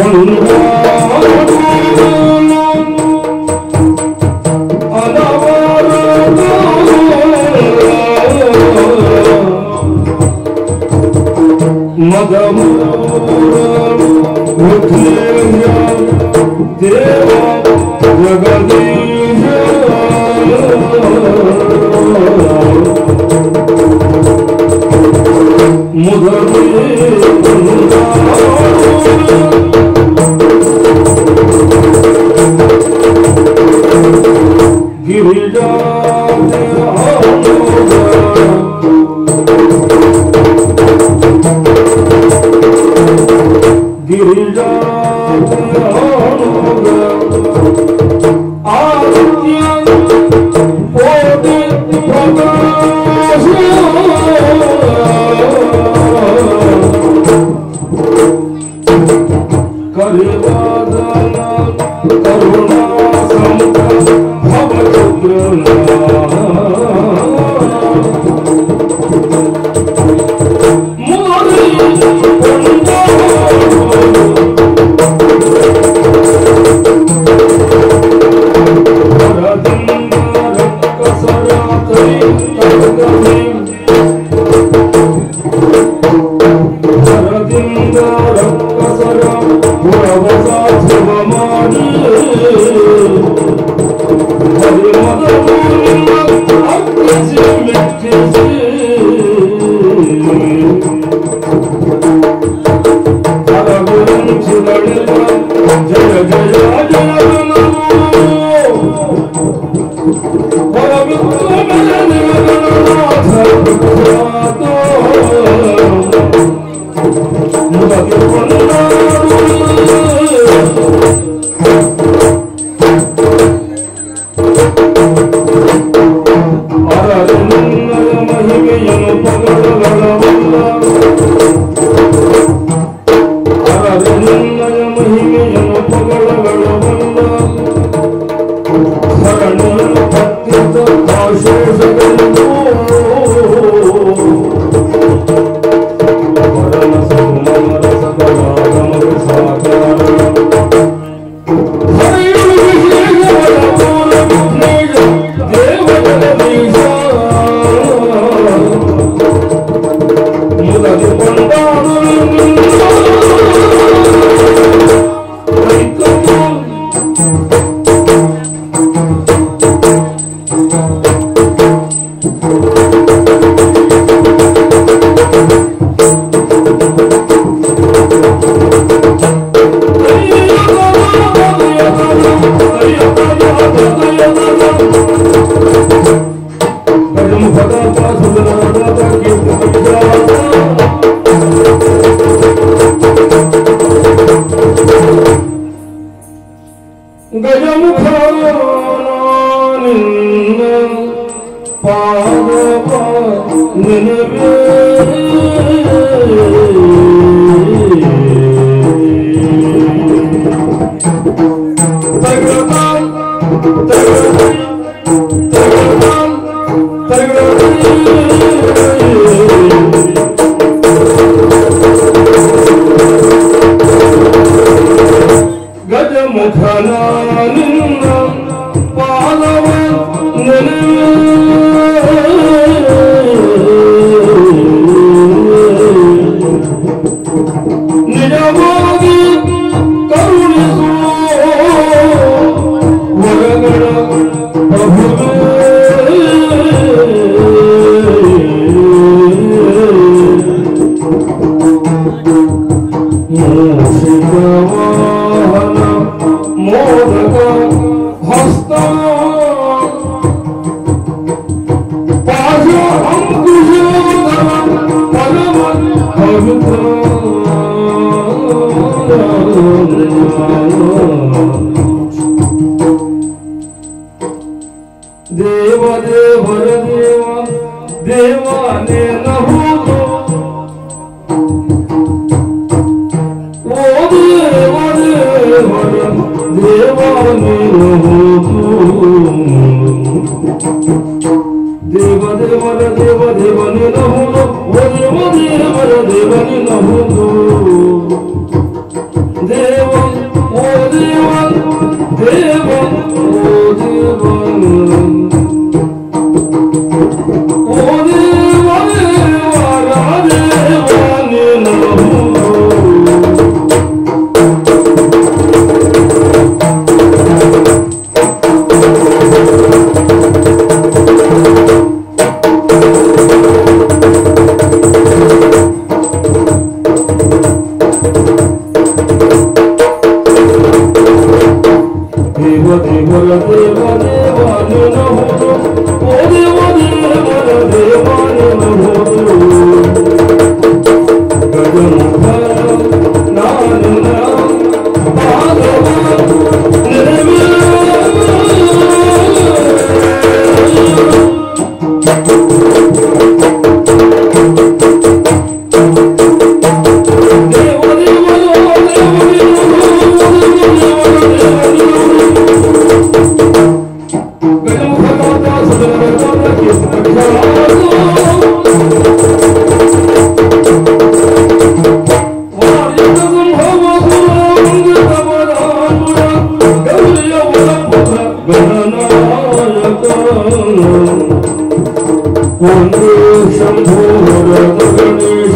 ದೇವ ಜಗದೀಶ ಮುದರಿ ಗಿರಿಜಾ ಗಿರಿಜಾ ಆದಿತ್ಯ ಕೋಟಿ ಪ್ರಕಾಶ ಕರಿವಾದನ ಕರುಣಾ ಸಂತ ಭವಚಂದ್ರನ ಮುರಳಿ ಕೊಂಡ ವರದಿಂದ ರಕ್ಕಸರಾತೈ ತಗಮಿ ವರದಿಂದ ರಕ್ಕಸರ ಪುರವಸಾಧಿವ ಮಾಡಿ ಹರಿಮದಮೂಲಿನ ಅರ್ಪಿಸಿ ಮೆಚ್ಚಿಸಿ ಹರಗುರಂಚಿಗಳಿಗ ಜಯ ಜಯ ಜಯ ನಮೋ ಮಹಿಮೆಯನ್ನು ಪಗಡಗಳವಲ್ಲ ಅರನಿನ್ನಯ ಮಹಿಮೆಯನ್ನು ಪಗಡಗಳವಲ್ಲ ಶರಣನು ಭಕ್ತಿತ ಆಶೇಷಗಳೆಂದು ವರನ ಸುಮರ ಸಕಲಾಗಮನ ಸಾಕಾರ ಹರಿಯುಳು ವಿಶೇಷವರ ಮೂಲ ವಿಘ್ನೇಶ ದೇವಜಗದೀಶ ಮುದಗಿ ಕೊಂಡಾಡು ಗಜಮುಖ ಪಾದಪ ಗಜಮುಖನ ನಿನ್ನ ಪಾದವ ನಿಜವಾಗಿ ಕರುಣಿಸು ವರಗಳ ಮೂಷಿಕವಾಹನ ಮೋದಕ ಹಸ್ತ ಪಾಶ ಅಂಕುಶೋದರ ಪರಮ ಪವಿತ್ರ ದೇವ ದೇವರ ದೇವ ದೇವಾನೇ ನಹುದು ಓ ದೇವ ದೇವರ ದೇವಾನೇ ನಹುದು ದೇವ ದೇವರ ದೇವ ದೇವನೇ ನಹುದು ಓ ದೇವ ದೇವರ ದೇವನೇ ನಹುದು ದೇವ ದೇವರ ದೇವ ದೇವಾನಿನಹುದು ಓ ದೇವ ದೇವರ ದೇವಾನಿನಹುದು ಗಗನಭ ನಾನಿನ ಪಾದವ ನೆರವೇರಿಸು. ದೇವ ದೇವ ಒಂದು ಶಂಭೋರ ಗಣೇಶ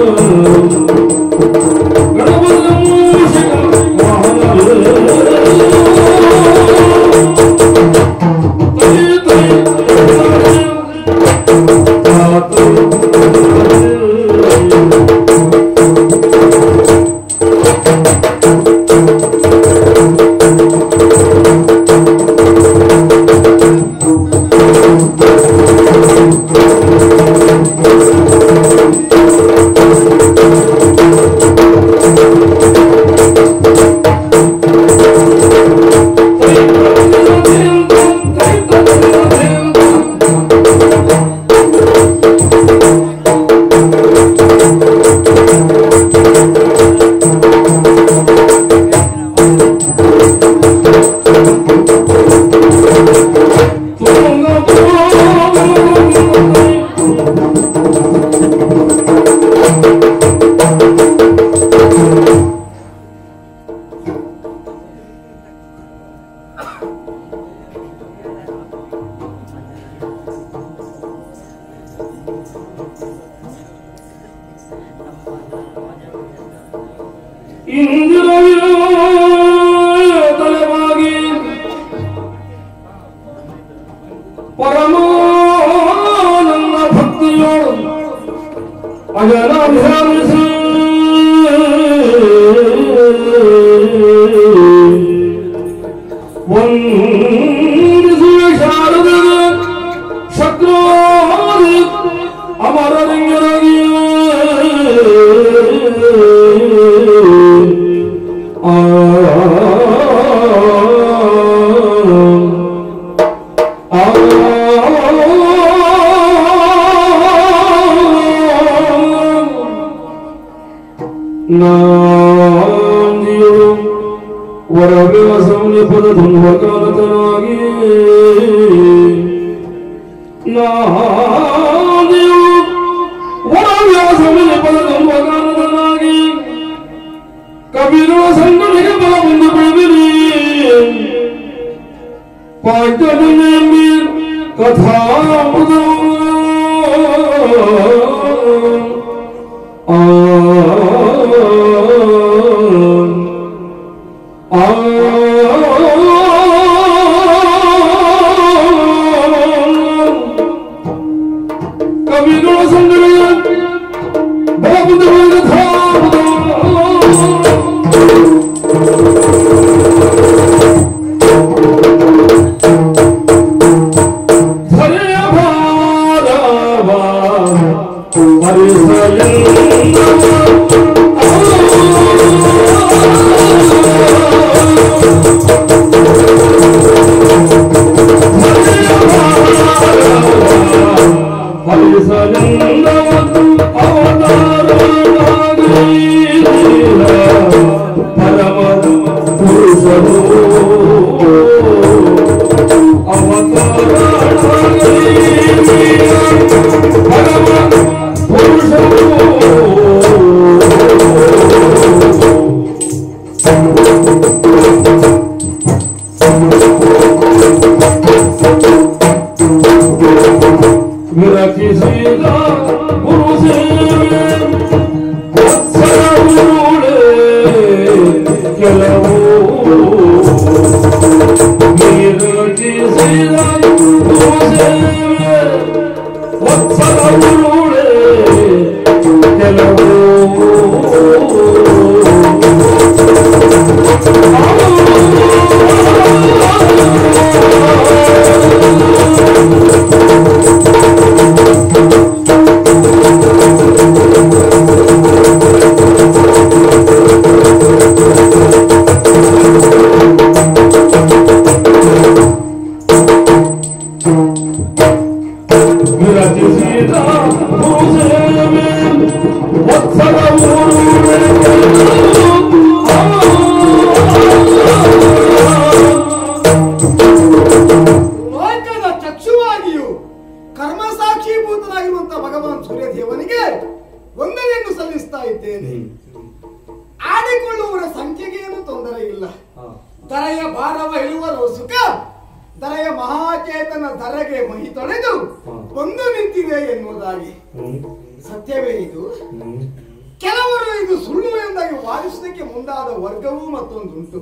ಇಂದಿರವಾಗಿ ಪರಮಾನಂದ ಭಕ್ತಿಯೋಡು ಅಜರಾಭಿರಾಮಿಸಿ ವಂದಿಸುವ ಶಾರದದ ಶಕ್ರಾದಿ ಅಮರಲಿಂಗರಾಗಿ ಆ ನಾಂದಿಯು ವರವ್ಯಾಸಂಯ ಪದ ಧುಂಭಕಾಲತನಾಗಿ ನಾಂದಿಯು ವರವ್ಯಾಸಂಯ ಪದ ಧುಂಭಕಾಲತನಾಗಿ ಕಬೀರ ಸಂಗನಿಗೆ ಬಲ ಮುಂದೆ ಬೆಳೆದಿರಿ ಪಾಠದಲ್ಲಿ ಕಥಾಮೃತ ಆ ಆ ಕವಿಗಳ ಸಂಗಡ ಬಾಬುದ ಕಥಾಮೃತ ಹರಿಯ ಭಾರವ ಪರಮ ಪುರುಷರು ಪರಮ ದರೆಯ ಭಾರವ ಇಳುವರು ಸುಖ ದರೆಯ ಮಹಾಚೇತನ ಧರೆಗೆ ಮಹಿ ತೊಳೆದು ಬಂದು ನಿಂತಿದೆ ಎನ್ನುವುದಾಗಿ ಸತ್ಯವೇ ಇದು ಕೆಲವರು ಇದು ಸುಳ್ಳು ಎಂದಾಗಿ ವಾದಿಸುವುದಕ್ಕೆ ಮುಂದಾದ ವರ್ಗವೂ ಮತ್ತೊಂದುಂಟು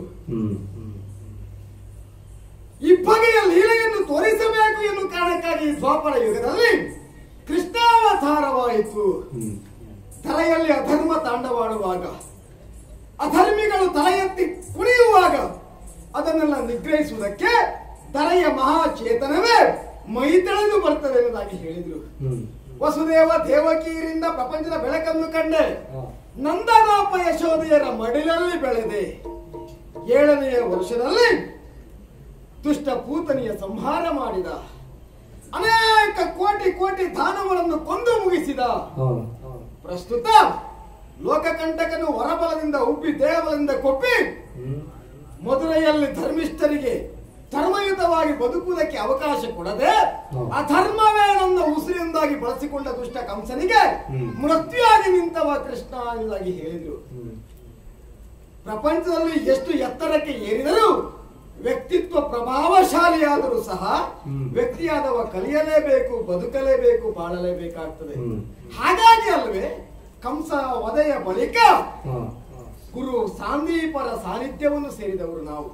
ಈ ಬಗೆಯ ಲೀಲೆಯನ್ನು ತೋರಿಸಬೇಕು ಎನ್ನುವ ಕಾರಣಕ್ಕಾಗಿ ಈ ದ್ವಾಪರ ಯುಗದಲ್ಲಿ ಕೃಷ್ಣಾವತಾರವಾಯಿತು ತಲೆಯಲ್ಲಿ ಅಧರ್ಮ ತಾಂಡವಾಡುವಾಗ ಅಧರ್ಮಿಗಳು ತಲೆ ಎತ್ತಿ ಕುಣಿಯುವಾಗ ಅದನ್ನೆಲ್ಲ ನಿಗ್ರಹಿಸುವುದಕ್ಕೆ ತಲೆಯ ಮಹಾಚೇತನವೇ ಮೈ ತೆಳೆದು ಬರ್ತದೆ ಎನ್ನುವುದಾಗಿ ಹೇಳಿದ್ರು ವಸುದೇವ ದೇವಕಿಯರಿಂದ ಪ್ರಪಂಚದ ಬೆಳಕನ್ನು ಕಂಡೆ ನಂದಗೋಪ ಯಶೋದೆಯರ ಮಡಿಲಲ್ಲಿ ಬೆಳೆದೆ ಏಳನೆಯ ವರ್ಷದಲ್ಲಿ ದುಷ್ಟ ಪೂತನಿಯ ಸಂಹಾರ ಮಾಡಿದ ಅನೇಕ ಕೋಟಿ ಕೋಟಿ ದಾನವರನ್ನು ಕೊಂದು ಮುಗಿಸಿದ ಪ್ರಸ್ತುತ ಲೋಕಕಂಟಕನು ಹೊರಬಲದಿಂದ ಉಬ್ಬಿ ದೇಹಬಲದಿಂದ ಕೊಪ್ಪಿ ಮಧುರೆಯಲ್ಲಿ ಧರ್ಮಿಷ್ಠರಿಗೆ ಧರ್ಮಯುತವಾಗಿ ಬದುಕುವುದಕ್ಕೆ ಅವಕಾಶ ಕೊಡದೆ ಅಧರ್ಮವೇ ನನ್ನ ಉಸಿರಿಂದಾಗಿ ಬಳಸಿಕೊಂಡ ದುಷ್ಟ ಕಂಸನಿಗೆ ಮೃತ್ಯುವಾಗಿ ನಿಂತವ ಕೃಷ್ಣ ಎಂಬುದಾಗಿ ಹೇಳಿದ್ರು ಪ್ರಪಂಚದಲ್ಲಿ ಎಷ್ಟು ಎತ್ತರಕ್ಕೆ ಏರಿದರೂ ವ್ಯಕ್ತಿತ್ವ ಪ್ರಭಾವಶಾಲಿಯಾದರೂ ಸಹ ವ್ಯಕ್ತಿಯಾದವ ಕಲಿಯಲೇಬೇಕು ಬದುಕಲೇಬೇಕು ಬಾಳಲೇಬೇಕಾಗ್ತದೆ ಹಾಗಾಗಿ ಅಲ್ವೇ ಕಂಸ ವಧೆಯ ಬಳಿಕ ಗುರು ಸಾಂದೀಪರ ಸಾನ್ನಿಧ್ಯವನ್ನು ಸೇರಿದವರು ನಾವು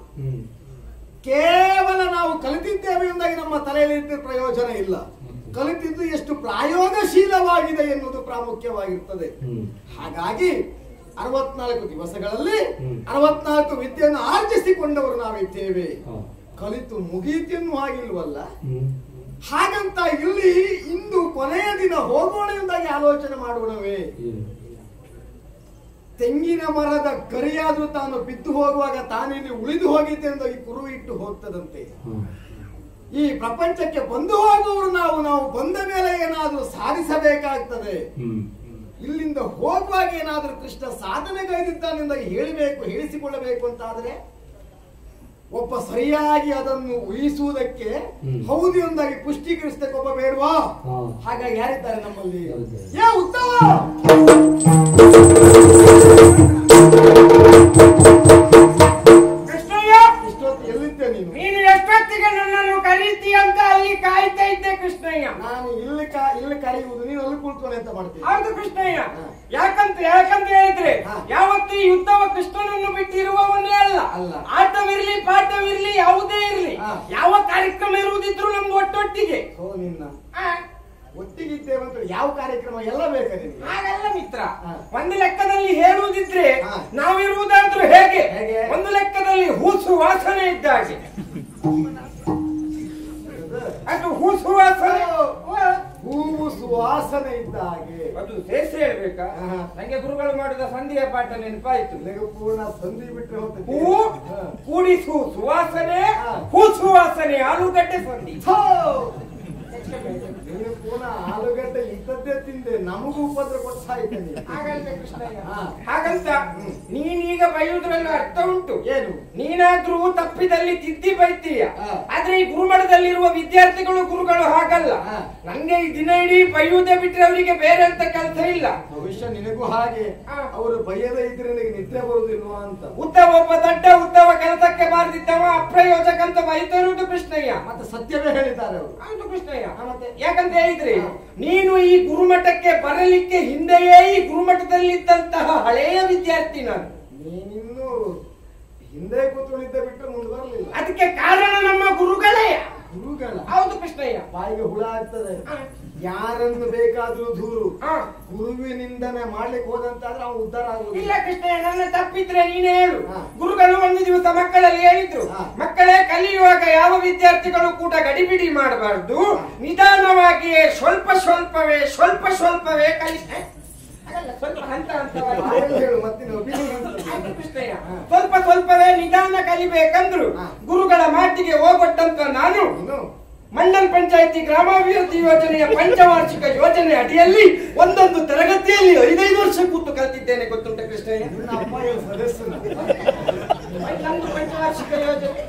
ಕೇವಲ ನಾವು ಕಲಿತಿದ್ದೇವೆ ಎಂದಾಗಿ ನಮ್ಮ ತಲೆಯಲ್ಲಿ ಇದ್ದ ಪ್ರಯೋಜನ ಇಲ್ಲ ಕಲಿತಿದ್ದು ಎಷ್ಟು ಪ್ರಾಯೋಗಶೀಲವಾಗಿದೆ ಎನ್ನುವುದು ಪ್ರಾಮುಖ್ಯವಾಗಿರ್ತದೆ ಹಾಗಾಗಿ ಅರವತ್ನಾಲ್ಕು ದಿವಸಗಳಲ್ಲಿ ಅರವತ್ನಾಲ್ಕು ವಿದ್ಯೆಯನ್ನು ಆರ್ಜಿಸಿಕೊಂಡವರು ನಾವಿದ್ದೇವೆ ಕಲಿತು ಮುಗೀತೆನ್ನು ಆಗಿಲ್ವಲ್ಲ ಹಾಗಂತ ಇಲ್ಲಿ ಇಂದು ಕೊನೆಯ ದಿನ ಹೋಗೋಣ ಎಂದಾಗಿ ಆಲೋಚನೆ ಮಾಡೋಣವೇ ತೆಂಗಿನ ಮರದ ಗರಿಯಾದ್ರೂ ತಾನು ಬಿದ್ದು ಹೋಗುವಾಗ ತಾನಿಲ್ಲಿ ಉಳಿದು ಹೋಗಿದ್ದೆ ಎಂದಾಗಿ ಕುರು ಇಟ್ಟು ಹೋಗ್ತದಂತೆ ಈ ಪ್ರಪಂಚಕ್ಕೆ ಬಂದು ಹೋಗುವವರು ನಾವು ನಾವು ಬಂದ ಮೇಲೆ ಏನಾದ್ರೂ ಸಾಧಿಸಬೇಕಾಗ್ತದೆ ಇಲ್ಲಿಂದ ಹೋಗುವಾಗ ಏನಾದ್ರೂ ಕೃಷ್ಣ ಸಾಧನೆಗೈದಿದ್ದಾನೆಂದ ಹೇಳಬೇಕು ಹೇಳಿಸಿಕೊಳ್ಳಬೇಕು ಅಂತಾದ್ರೆ ಒಬ್ಬ ಸರಿಯಾಗಿ ಅದನ್ನು ಊಹಿಸುವುದಕ್ಕೆ ಹೌದು ಎಂದಾಗಿ ಪುಷ್ಟೀಕರಿಸದಕ್ಕೆ ಒಬ್ಬ ಬೇಡವಾ ಹಾ. ಹಾಗಾಗಿ ಯಾರಿದ್ದಾರೆ ನಮ್ಮಲ್ಲಿ ಹೌದು. ಏ ಉತ್ತಮ ಕೃಷ್ಣಯ್ಯ ಇಷ್ಟೊತ್ತು ಎಲ್ಲಿದ್ದೆ ನೀನು ನೀನು ಎಷ್ಟೊತ್ತಿಗೆ ನನ್ನನ್ನು ಕರೀತಿ ಅಂತ ಅಲ್ಲಿ ಕಾಯ್ತಾ ಇದ್ದೆ ಕೃಷ್ಣಯ್ಯ ನಾನು ಇಲ್ಲಿ ಕಾ ಇಲ್ಲಿ ಕರೆಯುವುದು ನೀನು ಅಲ್ಲಿ ಕೂತ್ಕೊಂಡು ಅಂತ ಮಾಡ್ತೀನಿ ಹೌದು ಕೃಷ್ಣಯ್ಯ ಹಾ. ಯಾಕಂತ ಯಾಕಂತ ಹೇಳಿದ್ರೆ ಹಾ. ಯಾವತ್ತು ಈ ಯುದ್ಧವ ಕೃಷ್ಣನನ್ನು ಬಿಟ್ಟಿರುವವನೇ ಅಲ್ಲ ಅಲ್ಲ. ಆಟವಿರ್ಲಿ ಪಾಠವಿರ್ಲಿ ಯಾವುದೇ ಇರ್ಲಿ ಹಾ. ಯಾವ ಕಾರ್ಯಕ್ರಮ ಇರುವುದಿದ್ರು ನಮ್ದು ಒಟ್ಟೊಟ್ಟಿಗೆ ಓ ನಿನ್ನ ಆ, ಒಟ್ಟಿಗಿದ್ದೇವೆ ಅಂತ ಯಾವ ಕಾರ್ಯಕ್ರಮ ಎಲ್ಲ ಬೇಕಾ ನಿನಗೆ ಹಾಗಲ್ಲ ಮಿತ್ರ ಹಾ. ಒಂದು ಲೆಕ್ಕದಲ್ಲಿ ಹೇಳುವುದಿದ್ರೆ ಹಾ. ನಾವಿರುವುದಾದ್ರೂ ಹೇಗೆ ಹೇಗೆ? ಒಂದು ಲೆಕ್ಕದಲ್ಲಿ ಹೂಸು ವಾಸನೆ ಇದ್ದಾಗೆ ಅದು ಹೂಸು ವಾಸನೆ ಹೂವು ಸುವಾಸನೆ ಇದ್ದ ಹಾಗೆ ಅದು ಸೇರಿಸಿ ಹೇಳ್ಬೇಕಾ ಹಾ. ನಂಗೆ ಗುರುಗಳು ಮಾಡಿದ ಸಂಧಿಯ ಪಾಠ ನೆನಪಾಯ್ತು ನಿನಗೆ ಪೂರ್ಣ ಸಂಧಿ ಬಿಟ್ಟರೆ ಹೋಗ್ತದೆ ಹೂ ಕೂಡಿಸು ಸುವಾಸನೆ ಹಾ. ಹೂ ಸುವಾಸನೆ ಆಲೂಗಡ್ಡೆ ಸಂಧಿ ನೀನು ಪೂರ್ಣ ಆಲೂಗಡ್ಡೆ ಇದ್ದದ್ದೇ ತಿಂದೆ ನಮಗೂ ಉಪದ್ರ ಕೊಟ್ಟು ಸಾಯ್ತೆ ನೀನು. ಹಾಗಂತ ಕೃಷ್ಣಯ್ಯ. ಹಾ. ಹಾಗಂತ ನೀನೀಗ ಬೈಯುವುದ್ರಲ್ಲಿ ಅರ್ಥ ಉಂಟು ಏನು ನೀನಾದ್ರೂ ತಪ್ಪಿದಲ್ಲಿ ತಿದ್ದಿ ಬೈತೀಯ ಹಾ. ಆದ್ರೆ ಈ ಗುರುಮಠದಲ್ಲಿರುವ ವಿದ್ಯಾರ್ಥಿಗಳು ಗುರುಗಳು ಹಾಗಲ್ಲ ಹಾ. ನಂಗೆ ಈ ದಿನ ಇಡೀ ಬೈಯುವುದೇ ಬಿಟ್ರೆ ಅವರಿಗೆ ಬೇರೆ ಅಂತ ಕೆಲಸ ಇಲ್ಲ ಭವಿಷ್ಯ ನಿನಗೂ ಹಾಗೆ ಹಾ. ಅವರು ಬೈಯದೇ ಇದ್ರೆ ನಿನಗೆ ನಿದ್ರೆ ಬರುವುದಿಲ್ವಾ ಅಂತ ಉತ್ತಮ ಒಬ್ಬ ದಡ್ಡ ಉತ್ತಮ ಕೆಲಸಕ್ಕೆ ಬಾರ್ದಿದ್ದವ ಅಪ್ರಯೋಜಕ ಅಂತ ಬೈತಿರುವುದು ಕೃಷ್ಣಯ್ಯ ಮತ್ತೆ ಸತ್ಯವೇ ಹೇಳಿದ್ದಾರೆ ಅವರು ಹೌದು ಕೃಷ್ಣಯ್ಯ ಹಾ, ಮತ್ತೆ? ಯಾಕಂತ ಹೇಳಿದ್ರೆ ಹಾ. ನೀನು ಈ ಗುರುಮಠಕ್ಕೆ ಬರಲಿಕ್ಕೆ ಹಿಂದೆಯೇ ಈ ಗುರುಮಠದಲ್ಲಿದ್ದಂತಹ ಹಳೆಯ ವಿದ್ಯಾರ್ಥಿ ನಾನು ನೀನಿನ್ನು ಹಿಂದೆ ಕೂತ್ಕೊಂಡಿದ್ದೆ ಬಿಟ್ಟರೆ ಮುಂದೆ ಬರಲಿಲ್ಲ ಅದಕ್ಕೆ ಕಾರಣ ನಮ್ಮ ಗುರುಗಳೇ ಗುರುಗಳ ಹೌದು ಕೃಷ್ಣಯ್ಯ ಬಾಯಿಗೆ ಹುಳ ಆಗ್ತದೆ ಹಾ. ಯಾರನ್ನು ಬೇಕಾದ್ರೂ ದೂರು ಹಾ. ಗುರುವಿನಿಂದನೇ ಮಾಡ್ಲಿಕ್ಕೆ ಹೋದಂತಾದ್ರೆ ಅವನು ಉದ್ಧಾರ ಇಲ್ಲ ಆಗುದಿಲ್ಲ ಕೃಷ್ಣಯ್ಯ ನನ್ನ ತಪ್ಪಿದ್ರೆ ನೀನೇ ಹೇಳು ಹಾ. ಗುರುಗಳು ಒಂದು ದಿವಸ ಮಕ್ಕಳಲ್ಲಿ ಹೇಳಿದ್ರು ಹಾ. ಮಕ್ಕಳೇ ಕಲಿಯುವಾಗ ಯಾವ ವಿದ್ಯಾರ್ಥಿಗಳು ಕೂಡ ಗಡಿಬಿಡಿ ಮಾಡಬಾರ್ದು ನಿಧಾನವಾಗಿಯೇ ಸ್ವಲ್ಪ ಸ್ವಲ್ಪವೇ ಸ್ವಲ್ಪ ಸ್ವಲ್ಪವೇ ಕಲಿ ಹ? ಹಾಗಲ್ಲ, ಸ್ವಲ್ಪ ಹಂತ ಹಂತವಾಗಿ ಬಾಯಲ್ಲಿ ಹೇಳು ಮತ್ತೆ ನೀನು ಅಭಿನಯ ಅಂತ. ಆಯ್ತು ಕೃಷ್ಣಯ್ಯ. ಹಾ. ಸ್ವಲ್ಪ ಸ್ವಲ್ಪವೇ ನಿಧಾನ ಕಲಿಬೇಕಂದ್ರು ಹಾ. ಗುರುಗಳ ಮಾತಿಗೆ ಹೋಗೊಟ್ಟಂತ ನಾನು ಇನ್ನು ಮಂಡಲ್ ಪಂಚಾಯತಿ ಗ್ರಾಮಾಭಿವೃದ್ಧಿ ಯೋಜನೆಯ ಪಂಚವಾರ್ಷಿಕ ಯೋಜನೆ ಅಡಿಯಲ್ಲಿ ಒಂದೊಂದು ತರಗತಿಯಲ್ಲಿ ಐದೈದು ವರ್ಷ ಕೂತು ಕಲ್ತಿದ್ದೇನೆ ಗೊತ್ತುಂಟ ಕೃಷ್ಣಯ್ಯ ನಿನ್ನ ಅಪ್ಪ ಏನು ಸದಸ್ಯನ ನಂದು ಪಂಚವಾರ್ಷಿಕ ಯೋಜನೆ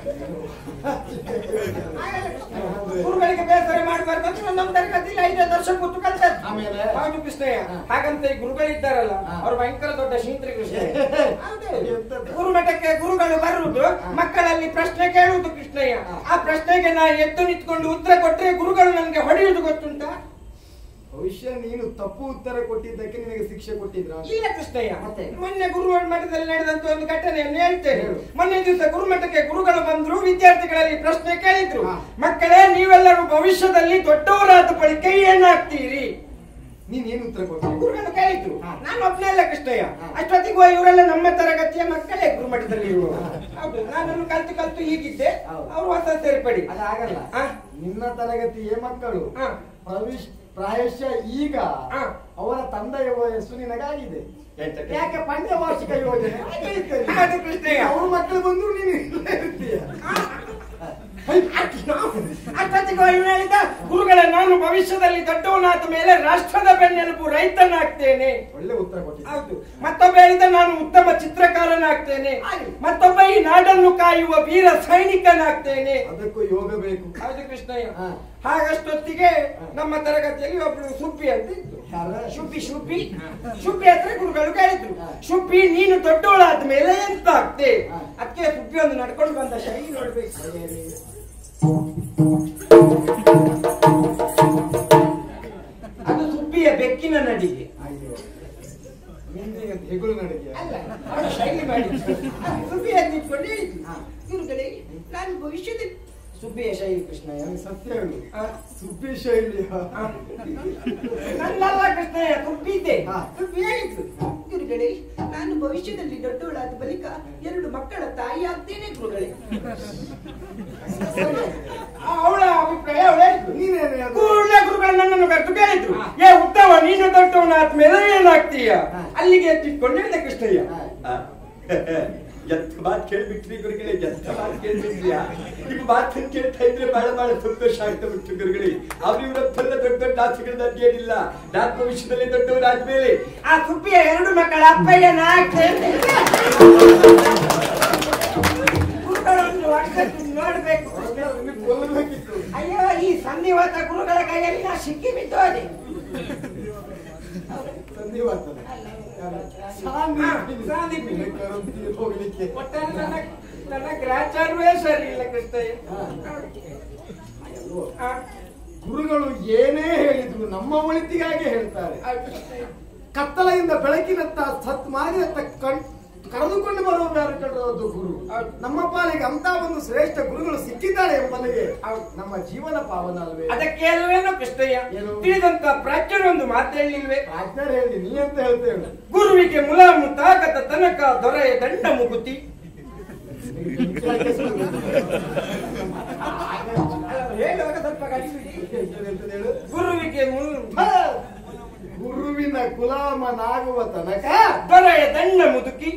ಗುರುಗಳಿಗೆ ಬೇಸರ ಮಾಡಬಾರ್ದು ಅಂತ ನಮ್ಮ ತರಗತಿಯಲ್ಲಿ ಐದೈದು ವರ್ಷ ಕೂತು ಕಲ್ತದ್ದು ಆಮೇಲೆ? ಹೌದು ಕೃಷ್ಣಯ್ಯ ಹಾಗಂತ ಈ ಗುರುಗಳಿದ್ದಾರಲ್ಲ ಅವ್ರು ಭಯಂಕರ ದೊಡ್ಡ ಶ್ರೀಂತ್ರಿ ಕೃಷ್ಣಯ್ಯ ಎಂತದ್ದು? ಗುರುಮಠಕ್ಕೆ ಗುರುಗಳು ಬರುವುದು ಮಕ್ಕಳಲ್ಲಿ ಪ್ರಶ್ನೆ ಕೇಳುವುದು ಕೃಷ್ಣಯ್ಯ ಆ ಪ್ರಶ್ನೆಗೆ ನಾ ಎದ್ದು ನಿಂತ್ಕೊಂಡು ಉತ್ತರ ಕೊಟ್ರೆ ಗುರುಗಳು ನನಗೆ ಹೊಡೆಯುವುದು ಗೊತ್ತುಂಟಾ ಭವಿಷ್ಯ ನೀನು ತಪ್ಪು ಉತ್ತರ ಕೊಟ್ಟಿದ್ದಕ್ಕೆ ನಿನಗೆ ಶಿಕ್ಷೆ ಕೊಟ್ಟಿದ್ರ ಇಲ್ಲ ಕೃಷ್ಣಯ್ಯ ಮತ್ತೆ? ಮೊನ್ನೆ ಗುರುಗಳ ಮಠದಲ್ಲಿ ನಡೆದಂತ ಒಂದು ಘಟನೆಯನ್ನು ಹೇಳ್ತೇನೆ ಹೇಳು. ಮೊನ್ನೆ ದಿವಸ ಗುರುಮಠಕ್ಕೆ ಗುರುಗಳು ಬಂದ್ರು ವಿದ್ಯಾರ್ಥಿಗಳಲ್ಲಿ ಪ್ರಶ್ನೆ ಕೇಳಿದ್ರು ಹಾ. ಮಕ್ಕಳೇ ನೀವೆಲ್ಲರೂ ಭವಿಷ್ಯದಲ್ಲಿ ದೊಡ್ಡವರಾದ ಬಳಿಕ ಏನಾಗ್ತೀರಿ ನೀನ್ ಏನು ಉತ್ತರ ಕೊಟ್ಟಿ ಗುರುಗಳು ಕೇಳಿದ್ರು ಹಾ. ನಾನು ಒಬ್ಬನೇ ಅಲ್ಲ ಕೃಷ್ಣಯ್ಯ ಹಾ. ಅಷ್ಟೊತ್ತಿಗೂ ಇವರೆಲ್ಲ ನಮ್ಮ ತರಗತಿಯ ಮಕ್ಕಳೇ ಗುರುಮಠದಲ್ಲಿ ಇರುವ ಹೌದು ನಾನು ಕಲ್ತು ಕಲ್ತು ಹೀಗಿದ್ದೆ ಹೌದು. ಅವರು ಹೊಸ ಸೇರ್ಪಡಿ ಅದಾಗಲ್ಲ ಹಾ. ನಿನ್ನ ತರಗತಿಯೇ ಮಕ್ಕಳು ಹಾ. ಪ್ರವಿಶ್ ಪ್ರಾಯಶಃ ಈಗ ಹಾ. ಅವರ ತಂದೆಯ ವಯಸ್ಸು ನಿನಗಾಗಿದೆ ಎಂತಕ್ಕೆ? ಯಾಕೆ ಪಂಚವಾರ್ಷಿಕ ಯೋಜನೆ ಅದು ಕೃಷ್ಣಯ್ಯ. ಅವ್ರ ಮಕ್ಕಳು ಬಂದ್ರು ನೀನು ಇಲ್ಲೇ ಇರ್ತೀಯ ಅಷ್ಟೊತ್ತಿಗೂ ಇವ್ನು ಹೇಳಿದ ಗುರುಗಳೇ ನಾನು ಭವಿಷ್ಯದಲ್ಲಿ ದೊಡ್ಡವನಾದ ಮೇಲೆ ರಾಷ್ಟ್ರದ ಬೆನ್ನೆಲುಬು ರೈತನಾಗ್ತೇನೆ ಒಳ್ಳೆ ಉತ್ತರ ಕೊಟ್ಟಿದ್ದೆ ಹೌದು ಮತ್ತೊಬ್ಬ ಹೇಳಿದ ನಾನು ಉತ್ತಮ ಚಿತ್ರಕಾರನಾಗ್ತೇನೆ ಆಗ್ಲಿ. ಮತ್ತೊಬ್ಬ ಈ ನಾಡನ್ನು ಕಾಯುವ ವೀರ ಸೈನಿಕನಾಗ್ತೇನೆ ಅದಕ್ಕೂ ಯೋಗ ಬೇಕು ಹೌದು ಕೃಷ್ಣಯ್ಯ ಹಾ. ಹಾಗಷ್ಟೊತ್ತಿಗೆ ನಮ್ಮ ತರಗತಿಯಲ್ಲಿ ಒಬ್ಳು ಸುಬ್ಬಿ ಅಂತ ಇದ್ಲು ಯಾರ? ಶುಬ್ಬಿ ಶುಬ್ಬಿ ಶುಬ್ಬಿ ಹತ್ರ ಗುರುಗಳು ಕೇಳಿದ್ರು ಹಾ. ಶುಬ್ಬಿ ನೀನು ದೊಡ್ಡವಳಾದ ಮೇಲೆ ಎಂತ ಆಗ್ತೆ ಹಾ. ಅದಕ್ಕೆ ಸುಬ್ಬಿ ಒಂದು ನಡ್ಕೊಂಡು ಬಂದ ಶೈಲಿ ನೋಡ್ಬೇಕು ಅದು ಸುಬ್ಬಿಯ ಬೆಕ್ಕಿನ ನಡಿಗೆ ಅಯ್ಯೋ ನಿಂದೀಗ ಹೆಗುಳು ನಡಿಗೆ ಅಲ್ಲ ಅವಳು ಶೈಲಿ ಮಾಡಿದ್ದು ಸುಬ್ಬಿ ಅಂತ ನಿಂತ್ಕೊಂಡು ಹೇಳಿದ್ಲು ಹಾ. ಗುರುಗಳೇ ನಾನು ಭವಿಷ್ಯದಲ್ಲಿ ಸುಬ್ಬಿಯ ಶೈಲಿ ಕೃಷ್ಣಯ್ಯ ನನಗೆ ಸತ್ಯ ಹೇಳು ಆ, ಸುಬ್ಬಿ ಶೈಲಿಯ ಆ. ನನ್ನಲ್ಲ ಕೃಷ್ಣಯ್ಯ ಸುಬ್ಬಿದ್ದೆ ಹಾ. ಸುಬ್ಬಿ ಹೇಳಿದ್ರು ಗುರುಗಳೇ ನಾನು ಭವಿಷ್ಯದಲ್ಲಿ ದೊಡ್ಡವಳಾದ ಬಳಿಕ ಎರಡು ಮಕ್ಕಳ ತಾಯಿ ಆಗ್ತೇನೆ ಗುರುಗಳೇ ಆ, ಅವಳ ಅಭಿಪ್ರಾಯ ಅವಳು ಹೇಳಿದ್ರು ನೀನೇನು ಅದು? ಕೂಡಲೇ ಗುರುಗಳು ನನ್ನನ್ನು ಕರೆದು ಕೇಳಿದ್ರು ಏ ಉತ್ತಮ ನೀನು ದೊಡ್ಡವನಾದ ಮೇಲೆ ಏನಾಗ್ತೀಯ ಹಾ. ಅಲ್ಲಿಗೆ ಎತ್ತಿಟ್ಕೊಂಡು ಹೇಳಿದೆ ಕೃಷ್ಣಯ್ಯ ಹಾ. ಎಂತ ಮಾತು ಕೇಳ್ಬಿಟ್ರಿ ಗುರುಗಳೇ ಎಂತ ಮಾತು ಕೇಳ್ಬಿಟ್ರಿಯಾ ನಿಮ್ಮ ಮಾತನ್ನು ಕೇಳ್ತಾ ಇದ್ರೆ ಬಹಳ ಬಹಳ ಸಂತೋಷ ಆಗ್ತಾ ಬಿಟ್ಟು ಗುರುಗಳೇ ಅವ್ರು ಇವರಪ್ಪೆಲ್ಲ ದೊಡ್ಡ ದೊಡ್ಡ ಆಸೆಗಳು ನನಗೇನಿಲ್ಲ ನಾನು ಭವಿಷ್ಯದಲ್ಲಿ ದೊಡ್ಡವರಾದ್ಮೇಲೆ ಆ ಸುಬ್ಬಿಯ ಎರಡು ಮಕ್ಕಳ ಅಪ್ಪಯ್ಯನ ಆಗ್ತೇನೆ ಗುರುಗಳೊಂದು ವರ್ಷಕ್ಕೆ ನೋಡ್ಬೇಕು ನಿನಗೆ ಕೊಲ್ಲಬೇಕಿತ್ತು ಅಯ್ಯೋ ಈ ಸನ್ನಿವಾಸ ಗುರುಗಳ ಕೈಯಲ್ಲಿ ನಾ ಸಿಕ್ಕಿ ಬಿದ್ದೋದೆ ಸಂಧಿವಾತನ ಸಾಂದೀಪನಿ. ಸಾಂದೀಪನಿ. ಹೋಗ್ಲಿಕ್ಕೆ ಒಟ್ಟಾರೆ ನನ್ನ ನನ್ನ ಗ್ರಾಚಾರವೇ ಸರಿ ಇಲ್ಲ ಕೃಷ್ಣಯ್ಯ ಅಲ್ವೋ? ಆ, ಗುರುಗಳು ಏನೇ ಹೇಳಿದ್ರು ನಮ್ಮ ಒಳಿತಿಗಾಗಿ ಹೇಳ್ತಾರೆ ಆ ಕೃಷ್ಣಯ್ಯ. ಕತ್ತಲೆಯಿಂದ ಬೆಳಕಿನತ್ತ ಸತ್ ಮಾರಿನತ್ತ ಕಣ್ ಕರೆದುಕೊಂಡು ಬರುವ ಯಾರು ಕಂಡಿರೋದು ಗುರು ಹೌದು. ನಮ್ಮ ಪಾಲಿಗೆ ಅಂತ ಒಂದು ಶ್ರೇಷ್ಠ ಗುರುಗಳು ಸಿಕ್ಕಿದ್ದಾರೆ ಎಂಬಲ್ಲಿಗೆ ಹೌದು. ನಮ್ಮ ಜೀವನ ಪಾವನ ಅಲ್ವೇ ಅದಕ್ಕೆ ಅಲ್ವೇನೋ ಕೃಷ್ಣಯ್ಯ ಏನು? ತಿಳಿದಂತ ಪ್ರಾಚ್ಯನೊಂದು ಮಾತು ಹೇಳಿಲ್ವೇ ಪ್ರಾಜ್ಞರು ಹೇಳಿ ನೀ ಅಂತ ಹೇಳ್ತೇವೆ ಗುರುವಿಗೆ ಮುಲಾಮು ತಾಕತ ತನಕ ದೊರೆಯ ದಂಡ ಮುಗುತಿ ಹೇಳುವಾಗ ಸ್ವಲ್ಪ ಕಡಿಮೆ ಹೇಳು ಗುರುವಿಗೆ ಮುಲ್ ಹ! ಗುರುವಿನ ಗುಲಾಮನಾಗುವ ತನಕ ದೊರೆಯ ದಂಡ ಮುದುಕಿ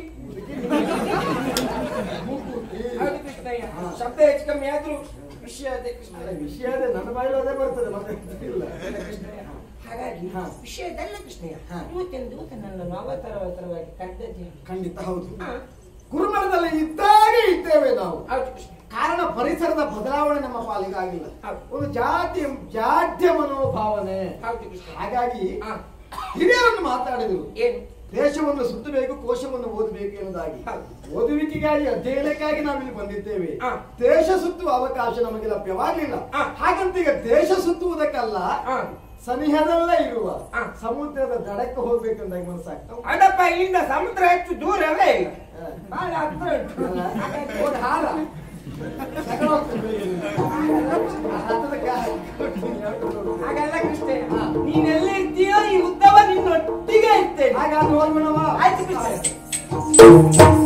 ಹೌದು ಕೃಷ್ಣಯ್ಯ ಶಬ್ದ ಹೆಚ್ಚು ಕಮ್ಮಿ ಆದ್ರೂ ವಿಷಯ ಅದೇ ಅಲ್ಲ, ಕೃಷ್ಣಯ್ಯ ವಿಷಯ ಅದೇ ನನ್ನ ಬಾಯಲ್ಲಿ ಅದೇ ಬರ್ತದೆ ಮತ್ತೆ ಇಲ್ಲ ಹಾಗಾಗಿ ಹಾ. ವಿಷಯದಲ್ಲ ಕೃಷ್ಣಯ್ಯ ಹಾ. ಇವತ್ತಿನ ದಿವಸ ನನ್ನನ್ನು ಅವತರವತರವಾಗಿ ಕಂಡದ್ದೇ ಖಂಡಿತ ಹೌದು ಹಾ. ಗುರುಮಠದಲ್ಲಿ ಇದ್ದಾಗೆ ಇದ್ದೇವೆ ನಾವು ಹೌದು ಕೃಷ್ಣ ಕಾರಣ ಪರಿಸರದ ಬದಲಾವಣೆ ನಮ್ಮ ಪಾಲಿಗೆ ಆಗಿಲ್ಲ ಹೌದು. ಒಂದು ಜಾತಿ ಜಾಡ್ಯ ಮನೋಭಾವನೆ ಹೌದು ಕೃಷ್ಣ ಹಾಗಾಗಿ ಹಾ. ಹಿರಿಯರನ್ನು ಮಾತಾಡಿದರು ಏನು ದೇಶವನ್ನು ಸುತ್ತಬೇಕು ಕೋಶವನ್ನು ಓದಬೇಕು ಎನ್ನುವುದಾಗಿ ಹೌದು. ಓದುವಿಕೆಗಾಗಿ ಅಧ್ಯಯನಕ್ಕಾಗಿ ನಾವಿಲ್ಲಿ ಬಂದಿದ್ದೇವೆ ಹಾ. ದೇಶ ಸುತ್ತುವ ಅವಕಾಶ ನಮಗೆ ಲಭ್ಯವಾಗಲಿಲ್ಲ ಹಾ. ಹಾಗಂತ ಈಗ ದೇಶ ಸುತ್ತುವುದಕ್ಕಲ್ಲ ಹಾ. ಸನಿಹದಲ್ಲೇ ಇರುವ ಹಾ. ಸಮುದ್ರದ ದಡಕ್ಕೆ ಹೋಗ್ಬೇಕಂದಾಗ ಮನಸ್ಸಾಗ್ತಾ ಉಂಟು. ಅದಪ್ಪ ಇಲ್ಲಿಂದ ಸಮುದ್ರ ಹೆಚ್ಚು ದೂರವೇ ಇಲ್ಲ ಹಾ. ಬಹಳ ಹತ್ರ ಉಂಟು ಅಲ್ಲ? ಒಂದು ಹಾರ ತಗೊಂಡು ಹೋಗ್ತದೆ ಬೆಳಿಗ್ಗೆ. ಆ ಹತ್ತದ ಕಾಲು ಕೊಡ್ತೀನಿ, ಹೇಳ್ಕೊಂಡು ಹೋಗ್ತೀನಿ. ಹಾಗಲ್ಲ ಕೃಷ್ಣ ಹಾ. ನೀನೆಲ್ಲ ಇರ್ತೀಯೋ ಈ ಉದ್ದವ ನಿನ್ನೊಟ್ಟಿಗೆ ಇರ್ತೇನೆ ಹಾಗಾದ್ರೆ ಹೋಗೋಣವಾ? ಆಯ್ತು ಕೃಷ್ಣ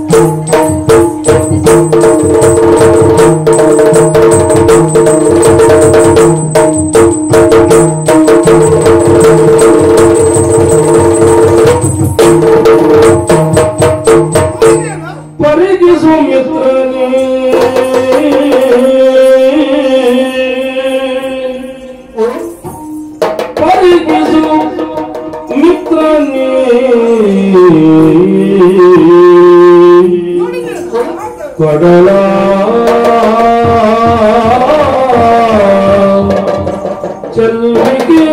ಹೋಗಿದ್ಯೇನಾ? ಪರಿಗಿಸು ಮಿತ್ರನೇ ಪರಿಗಿಸು ಮಿತ್ರನೇ ಕಡಲ ಚೆಲ್ಲಿಗೆ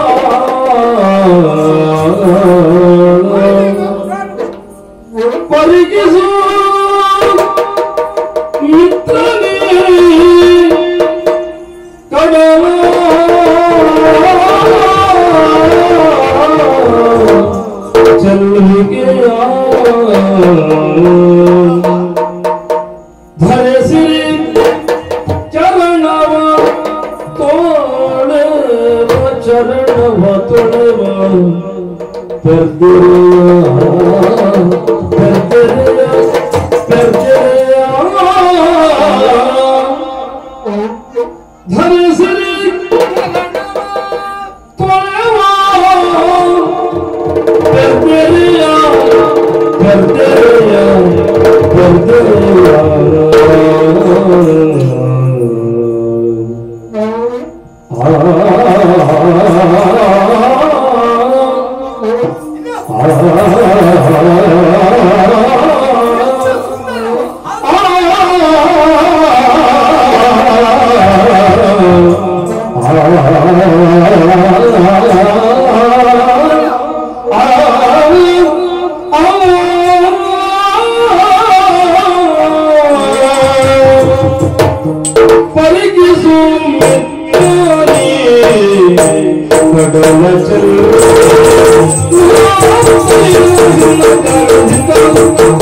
ಪರಿಗಿಸು ಮಿತ್ರನೇ ಕಡಲ ಚೆಲ್ಲಿಗೆ ಧರಿಸಿರಿ ಚರಣವ ತೋಳೆವ ಚರಣವ ತೊಳೆವ ಪರ್ದೆಯ ಪರ್ದೆಯ ಪರ್ದೆಯ ಧರಿಸಿರಿ ತೊಳೆವ ಪರ್ದೆಯ ಪರ್ದೆಯ ಪರಿಗಿಸು ಕಡಲ ಚಲ